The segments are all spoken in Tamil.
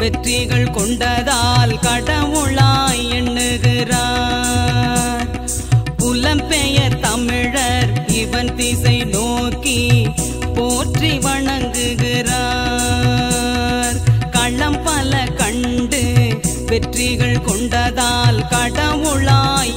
வெற்றிகள் கொண்டதால் கடவுளாய் எண்ணுகிறார் புலம்பெயர் தமிழர் இவன் திசை நோக்கி போற்றி வணங்குகிறார் களம் பல கண்டு வெற்றிகள் கொண்டதால் கடவுளாய்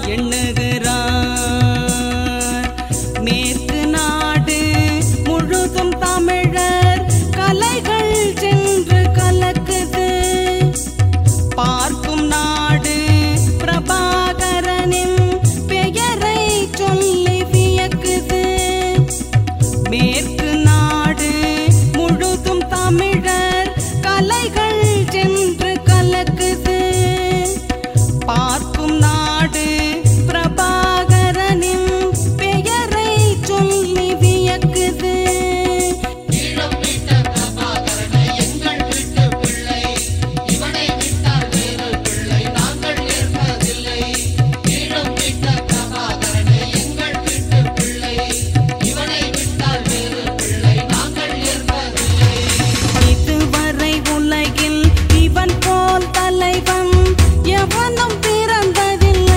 எண்ணுகிறார் மேற்கு நாடு முழுதும் தமிழர் கலைகள் சென்று கலக்குது பார்க்கும் நாடு பிரபாகரனின் பெயரை சொல்லி வியக்குது மேற்கு நாடு முழுதும் தமிழர் கலைகள் சென்று கலக்குது பார்க்கும் நாடு பிரபாகரனின் பெயரை சொல்லி வியக்குது ஈழம் மீட்ட பிரபாகரனை எங்கள் வீட்டு பிள்ளை இவனை விட்டால் வேறு பிள்ளை நாங்கள் ஏற்பதில்லை ஈழம் மீட்ட பிரபாகரனை எங்கள் வீட்டு பிள்ளை இவனை விட்டால் வேறு பிள்ளை நாங்கள் ஏற்பதில்லை இதுவரை உலகில் இவன் போல் தலைவன் எவனும் பிறந்ததில்லை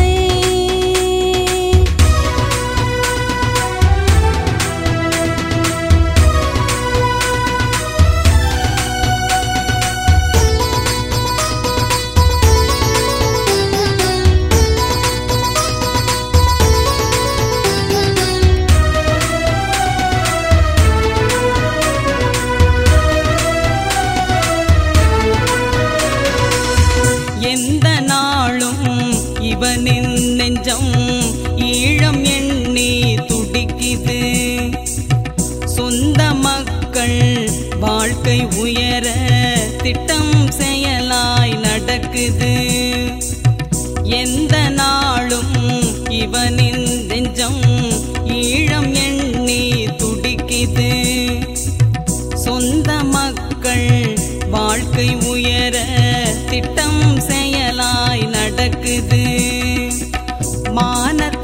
எந்த நாளும் இவனின் நெஞ்சம் ஈழம் எண்ணி துடிக்குது சொந்த மக்கள் வாழ்க்கை உயர திட்டம் செயலாய் நடக்குது எந்த நாளும் இவனின் நெஞ்சம் ஈழம் எண்ணி துடிக்குது சொந்த மக்கள் வாழ்க்கை உயர திட்டம் செயலாய் நடக்குது மான